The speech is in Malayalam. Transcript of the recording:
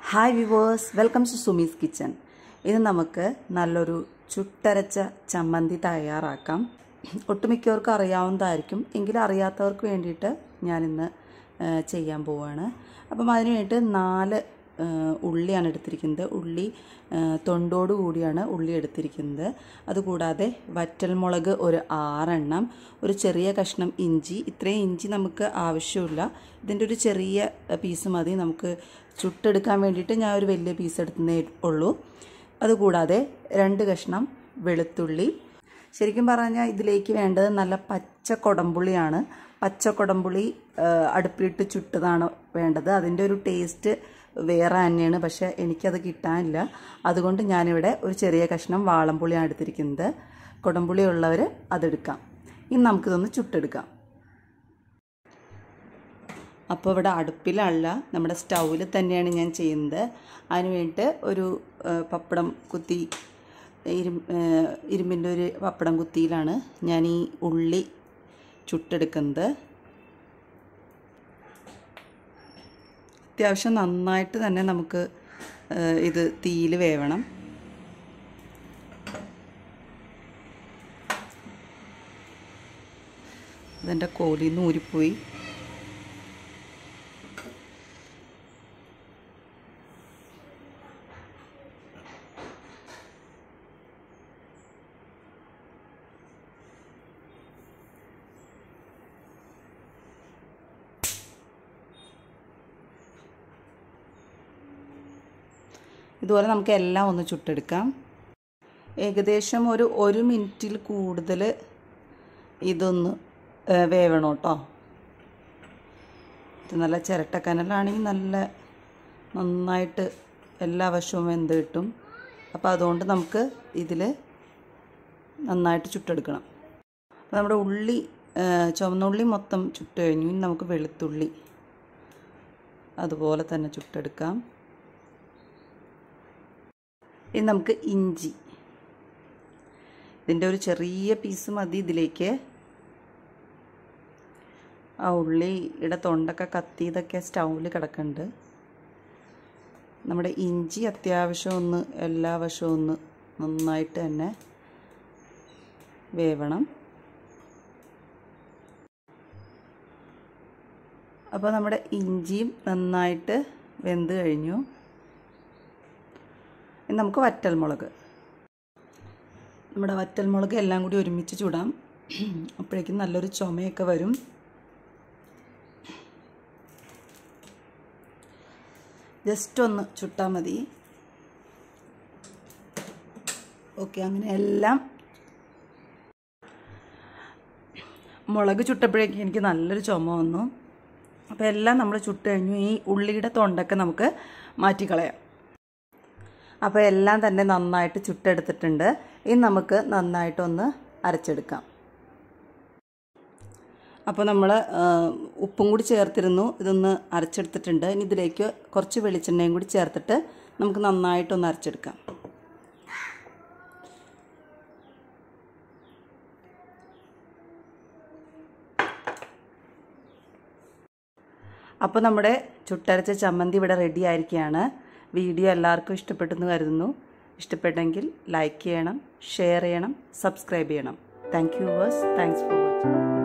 hi viewers welcome to Sumi's kitchen ഇന്ന് നമുക്ക് നല്ലൊരു ചുട്ടരച്ച ചമ്മന്തി തയ്യാറാക്കാം ഒട്ടുമിക്കവർക്കും അറിയാവുന്നതായിരിക്കും എങ്കിലും അറിയാത്തവർക്ക് വേണ്ടിയിട്ട് ഞാനിന്ന് ആ, ചെയ്യാൻ പോവുകയാണ് അപ്പം അതിന് വേണ്ടിയിട്ട് നാല് ആ, ഉള്ളിയാണ് എടുത്തിരിക്കുന്നത് ഉള്ളി ആ, തൊണ്ടോട് കൂടിയാണ് ഉള്ളി എടുത്തിരിക്കുന്നത് അതുകൂടാതെ വറ്റൽമുളക് ഒരു ആറെണ്ണം ഒരു ചെറിയ കഷ്ണം ഇഞ്ചി ഇത്രയും ഇഞ്ചി നമുക്ക് ആവശ്യമില്ല ഇതിൻ്റെ ഒരു ചെറിയ പീസ് മതി നമുക്ക് ചുട്ടെടുക്കാൻ വേണ്ടിയിട്ട് ഞാൻ ഒരു വലിയ പീസ് എടുത്തേ ഉള്ളൂ അതുകൂടാതെ രണ്ട് കഷ്ണം വെളുത്തുള്ളി ശരിക്കും പറഞ്ഞാൽ ഇതിലേക്ക് വേണ്ടത് നല്ല പച്ച കൊടമ്പുളിയാണ് പച്ച കൊടമ്പുളി ആ, അടുപ്പിലിട്ട് ചുട്ടതാണ് വേണ്ടത് അതിൻ്റെ ഒരു ടേസ്റ്റ് വേറെ തന്നെയാണ് പക്ഷെ എനിക്കത് കിട്ടാനില്ല അതുകൊണ്ട് ഞാനിവിടെ ഒരു ചെറിയ കഷ്ണം വാളംപുളിയാണ് എടുത്തിരിക്കുന്നത് കൊടമ്പുളി ഉള്ളവർ അതെടുക്കാം ഇനി നമുക്കിതൊന്ന് ചുട്ടെടുക്കാം അപ്പോൾ ഇവിടെ അടുപ്പിലല്ല നമ്മുടെ സ്റ്റൗവിൽ തന്നെയാണ് ഞാൻ ചെയ്യുന്നത് അതിന് വേണ്ടിയിട്ട് ഒരു ആ, പപ്പടം കുത്തി ഇരു ഇരുമ്പിൻ്റെ ഒരു പപ്പടം കുത്തിയിലാണ് ഞാൻ ഈ ഉള്ളി ചുട്ടെടുക്കുന്നത് അത്യാവശ്യം നന്നായിട്ട് തന്നെ നമുക്ക് ആ, ഇത് തീയിൽ വേവണം അതിൻ്റെ കോലിൽ നിന്ന് ഊരിപ്പോയി ഇതുപോലെ നമുക്ക് എല്ലാം ഒന്ന് ചുട്ടെടുക്കാം ഏകദേശം ഒരു ഒരു മിനിറ്റിൽ കൂടുതൽ ഇതൊന്ന് ഏ, വേവണം കേട്ടോ ഇത് നല്ല ചിരട്ടക്കനലാണെങ്കിൽ നല്ല നന്നായിട്ട് എല്ലാ വശവും വെന്ത് കിട്ടും അപ്പോൾ അതുകൊണ്ട് നമുക്ക് ഇതിൽ നന്നായിട്ട് ചുട്ടെടുക്കണം അപ്പോൾ നമ്മുടെ ഉള്ളി ഏ, ചുവന്നുള്ളി മൊത്തം ചുട്ട് കഴിഞ്ഞു ഇനി നമുക്ക് വെളുത്തുള്ളി അതുപോലെ തന്നെ ചുട്ടെടുക്കാം ഇനി നമുക്ക് ഇഞ്ചി ഇതിൻ്റെ ഒരു ചെറിയ പീസ് മതി ഇതിലേക്ക് ആ ഉള്ളിയുടെ തൊണ്ടൊക്കെ കത്തിയതൊക്കെ സ്റ്റൗവിൽ കിടക്കുന്നുണ്ട് നമ്മുടെ ഇഞ്ചി അത്യാവശ്യം ഒന്ന് എല്ലാ വശവും ഒന്ന് നന്നായിട്ട് തന്നെ വേവണം അപ്പോൾ നമ്മുടെ ഇഞ്ചിയും നന്നായിട്ട് വെന്ത് കഴിഞ്ഞു ഇനി നമുക്ക് വറ്റൽമുളക് നമ്മുടെ വറ്റൽമുളക് എല്ലാം കൂടി ഒരുമിച്ച് ചൂടാം അപ്പോഴേക്കും നല്ലൊരു ചുമയൊക്കെ വരും ജസ്റ്റ് ഒന്ന് ചുട്ടാൽ മതി ഓക്കെ അങ്ങനെ എല്ലാം മുളക് ചുട്ടപ്പോഴേക്കും എനിക്ക് നല്ലൊരു ചുമ വന്നു അപ്പോൾ എല്ലാം നമ്മൾ ചുട്ട് കഴിഞ്ഞു ഈ ഉള്ളിയുടെ തൊണ്ടൊക്കെ നമുക്ക് മാറ്റിക്കളയാം അപ്പോൾ എല്ലാം തന്നെ നന്നായിട്ട് ചുട്ടെടുത്തിട്ടുണ്ട് ഇനി നമുക്ക് നന്നായിട്ടൊന്ന് അരച്ചെടുക്കാം അപ്പോൾ നമ്മൾ ഉപ്പും കൂടി ചേർത്തിരുന്നു ഇതൊന്ന് അരച്ചെടുത്തിട്ടുണ്ട് ഇനി ഇതിലേക്ക് കുറച്ച് വെളിച്ചെണ്ണയും കൂടി ചേർത്തിട്ട് നമുക്ക് നന്നായിട്ടൊന്ന് അരച്ചെടുക്കാം അപ്പോൾ നമ്മുടെ ചുട്ടരച്ച ചമ്മന്തി ഇവിടെ റെഡി ആയിരിക്കുകയാണ് വീഡിയോ എല്ലാവർക്കും ഇഷ്ടപ്പെട്ടെന്ന് കരുതുന്നു ഇഷ്ടപ്പെട്ടെങ്കിൽ ലൈക്ക് ചെയ്യണം ഷെയർ ചെയ്യണം സബ്സ്ക്രൈബ് ചെയ്യണം thank you viewers thanks for watching